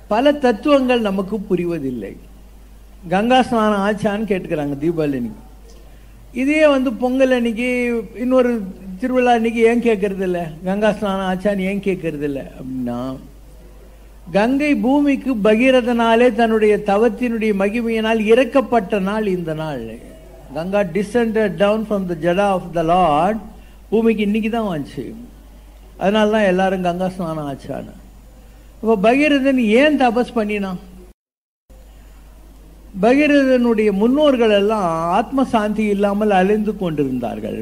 பல தத்துவங்கள் நமக்கு புரிவதில்லை கங்கா ஸ்நானம் ஆச்சான்னு கேட்டுக்கிறாங்க தீபாவளி அன்னைக்கு இதே வந்து பொங்கல் அன்னைக்கு இன்னொரு திருவிழா அன்னைக்கு ஏன் கேட்கறது இல்ல கங்கா ஸ்நானம் ஆச்சான்னு ஏன் கேட்கறது இல்ல அப்படின்னா கங்கை பூமிக்கு பகீரதனாலே தன்னுடைய தவத்தினுடைய மகிமையினால் இறக்கப்பட்ட நாள் இந்த நாள் Ganga descended down from the jata of the lord பூமிக்கு இன்னைக்கு தான் வந்துச்சு அதனால தான் எல்லாரும் கங்கா ஸ்நானம் ஆச்சான்னு அப்போ பகீரதன் ஏன் தபஸ் பண்ணினான் பகீரதனுடைய முன்னோர்கள் எல்லாம் ஆத்ம சாந்தி இல்லாமல் அழிந்து கொண்டிருந்தார்கள்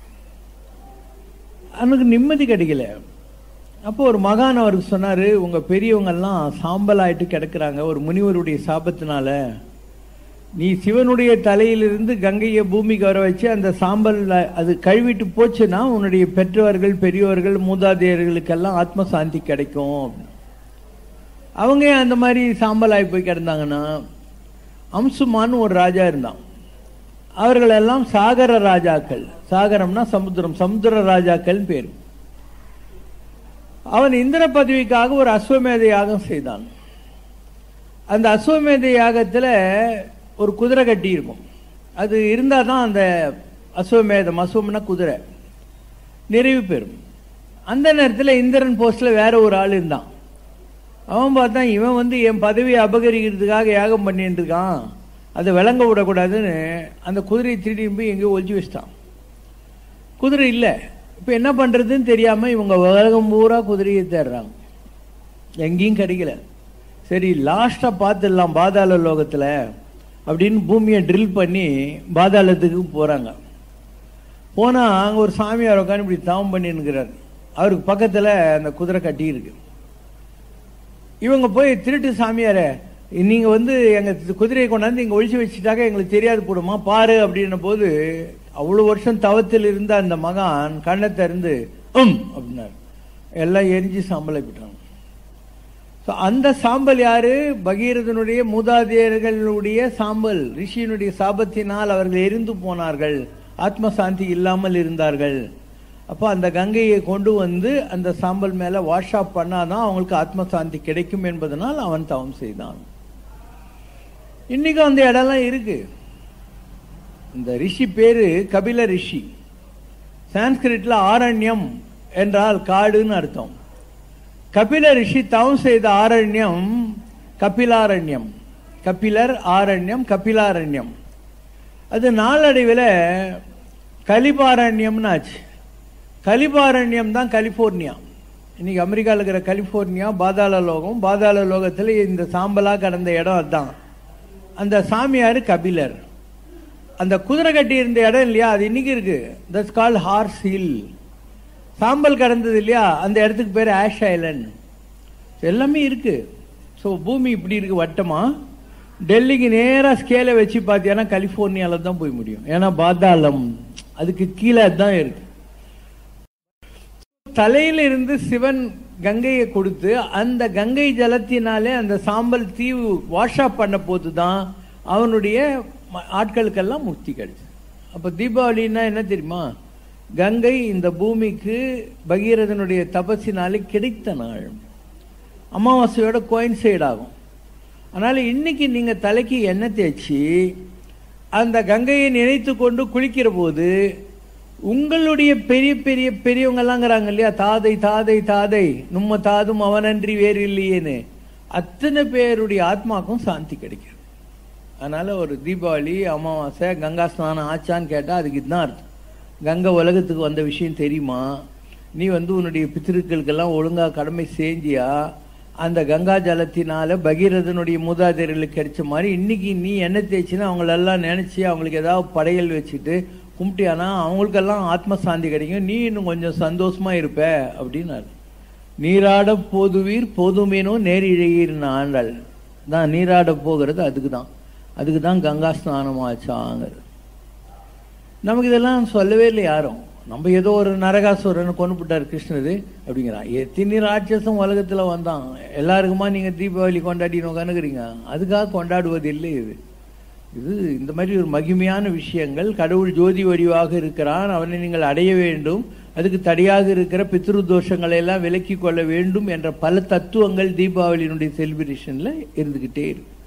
அவனுக்கு நிம்மதி கிடைக்கல அப்போ ஒரு மகான் அவருக்கு சொன்னாரு உங்க பெரியவங்க எல்லாம் சாம்பல் ஆயிட்டு கிடக்குறாங்க ஒரு முனிவருடைய சாபத்தினால நீ சிவனுடைய தலையிலிருந்து கங்கையை பூமிக்கு வர வச்சு அந்த சாம்பல் அது கழுவிட்டு போச்சுன்னா உன்னுடைய பெற்றோர்கள் பெரியவர்கள் மூதாதையர்களுக்கெல்லாம் ஆத்ம சாந்தி கிடைக்கும் அப்படின்னு. அவங்க ஏன் அந்த மாதிரி சாம்பல் ஆகி போய் கிடந்தாங்கன்னா அம்சுமான்னு ஒரு ராஜா இருந்தான் அவர்கள் எல்லாம் சாகர ராஜாக்கள் சாகரம்னா சமுத்திரம் சமுத்திர ராஜாக்கள் பேர் அவன் இந்திர பதவிக்காக ஒரு அஸ்வமேத யாகம் செய்தான் அந்த அஸ்வமேத யாகத்துல ஒரு குதிரை கட்டி இருக்கும் அது இருந்தால் தான் அந்த அஸ்வமேதம் அஸ்வம்னா குதிரை நிறைவு பெறும் அந்த நேரத்தில் இந்திரன் போஸ்ட்ல வேற ஒரு ஆள் இருந்தான் அவன் பார்த்தான் இவன் வந்து என் பதவியை அபகரிக்கிறதுக்காக யாகம் பண்ணிட்டு இருக்கான் அதை விளங்க விடக்கூடாதுன்னு அந்த குதிரையை திருடி போய் எங்கேயோ ஒழிச்சு வச்சிட்டான் குதிரை இல்லை இப்போ என்ன பண்ணுறதுன்னு தெரியாமல் இவங்க உலகம் பூரா குதிரையை தேடுறாங்க எங்கேயும் கிடைக்கல சரி லாஸ்ட்டாக பார்த்துடலாம் பாதாள லோகத்தில் அப்படின்னு பூமியை ட்ரில் பண்ணி பாதாளத்துக்கு போகிறாங்க போனால் அங்கே ஒரு சாமியார் உட்காந்து இப்படி தவம் பண்ணிருக்கிறார் அவருக்கு பக்கத்தில் அந்த குதிரை கட்டி இருக்கு இவங்க போய் திருட்டு சாமியாரே நீங்க வந்து எங்க குதிரையை கொண்டாந்து இங்க ஒழிச்சு வச்சுட்டாக்க எங்களுக்கு தெரியாது போடுமா பாரு அப்படின்ன போது அவ்வளவு வருஷம் தவத்தில் இருந்த அந்த மகான் கண்ணை திறந்து உம் அப்படின்னாரு எல்லாம் எரிஞ்சு சாம்பலை விட்டாங்க So, அந்த சாம்பல் யாரு பகீரதனுடைய மூதாதையர்களுடைய சாம்பல் ரிஷியினுடைய சாபத்தினால் அவர்கள் எரிந்து போனார்கள் ஆத்ம சாந்தி இல்லாமல் இருந்தார்கள் அப்போ அந்த கங்கையை கொண்டு வந்து அந்த சாம்பல் மேல வாஷ் ஆஃப் பண்ணாதான் அவங்களுக்கு ஆத்ம சாந்தி கிடைக்கும் என்பதனால் அவன் தவம் செய்தான் இன்னைக்கும் அந்த இடம்லாம் இருக்கு இந்த ரிஷி பேரு கபில ரிஷி சான்ஸ்கிரிட்ல ஆரண்யம் என்றால் காடுன்னு அர்த்தம் கபில ரிஷி தவம் செய்த ஆரண்யம் கபிலாரண்யம் கபிலர் ஆரண்யம் கபிலாரண்யம் அது நாளடைவில் கலிபாரண்யம்னு ஆச்சு கலிபாரண்யம் தான் கலிபோர்னியா இன்னைக்கு அமெரிக்காவில் இருக்கிற கலிபோர்னியா பாதாள லோகம் பாதாள லோகத்தில் இந்த சாம்பலா கடந்த இடம் அதுதான் அந்த சாமியார் கபிலர் அந்த குதிரை கட்டி இருந்த இடம் இல்லையா அது இன்னைக்கு இருக்கு தட்ஸ் கால் ஹார்ஸ் ஹில் சாம்பல் கடந்தது இல்லையா அந்த இடத்துக்கு பேர் ஆஷ் ஐலண்ட் எல்லாமே இருக்கு ஸோ பூமி இப்படி இருக்கு வட்டமா டெல்லிக்கு நேராக ஸ்கேலை வச்சு பார்த்தீங்கன்னா கலிஃபோர்னியாவில் தான் போய் முடியும் ஏன்னா பாதாளம் அதுக்கு கீழே தான் இருக்கு தலையில இருந்து சிவன் கங்கையை கொடுத்து அந்த கங்கை ஜலத்தினாலே அந்த சாம்பல் தீவு வாஷ் ஆஃப் பண்ண போது தான் அவனுடைய ம- ஆட்களுக்கெல்லாம் முக்தி கிடைச்சு அப்போ தீபாவளின்னா என்ன தெரியுமா கங்கை இந்த பூமிக்கு பகீரதனுடைய தபசினாலே கிடைத்த நாள் அமாவாசையோட கோயின்சைட் ஆகும் அதனால இன்னைக்கு நீங்க தலைக்கு எண்ணெய் தேய்ச்சி அந்த கங்கையை நினைத்து கொண்டு குளிக்கிற போது உங்களுடைய பெரிய பெரிய பெரியவங்கெல்லாங்கிறாங்க இல்லையா தாதை தாதை தாதை நம்ம தாதும் அவனன்றி வேறு இல்லையேன்னு அத்தனை பேருடைய ஆத்மாக்கும் சாந்தி கிடைக்கும் அதனால ஒரு தீபாவளி அமாவாசை கங்கா ஸ்நானம் ஆச்சான்னு கேட்டா அதுக்கு இதுதான் அர்த்தம் கங்கை உலகத்துக்கு வந்த விஷயம் தெரியுமா நீ வந்து உன்னுடைய பித்திருக்களுக்கெல்லாம் ஒழுங்கா கடமை செஞ்சியா அந்த கங்கா ஜலத்தினால பகீரதனுடைய மூதாதையர்களுக்கு கிடைச்ச மாதிரி இன்னைக்கு நீ எண்ணெய் தேய்ச்சின்னா அவங்களெல்லாம் நினைச்சு அவங்களுக்கு ஏதாவது படையல் வச்சுட்டு கும்பிட்டியானா அவங்களுக்கெல்லாம் ஆத்ம சாந்தி கிடைக்கும் நீ இன்னும் கொஞ்சம் சந்தோஷமா இருப்ப அப்படின்னாரு நீராட போதுவீர் போதுமேனோ நேரிழையீர் ஆண்டாள் தான் நீராட போகிறது அதுக்கு தான் அதுக்கு தான் கங்கா ஸ்நானமாச்சாங்கிறது நமக்கு இதெல்லாம் சொல்லவே இல்லை யாரும் நம்ம ஏதோ ஒரு நரகாசுரன் கொண்டு போட்டார் கிருஷ்ணர் அப்படிங்கிறான் எத்தனை ராட்சசம் உலகத்துல வந்தான் எல்லாருக்குமா நீங்க தீபாவளி கொண்டாடினு உட்காந்துக்கிறீங்க அதுக்காக கொண்டாடுவது இல்லை இது இது இந்த மாதிரி ஒரு மகிமையான விஷயங்கள் கடவுள் ஜோதி வடிவாக இருக்கிறான் அவனை நீங்கள் அடைய வேண்டும் அதுக்கு தடையாக இருக்கிற பித்ரு தோஷங்களை எல்லாம் விலக்கி கொள்ள வேண்டும் என்ற பல தத்துவங்கள் தீபாவளியினுடைய செலிப்ரேஷன்ல இருந்துகிட்டே இருக்கு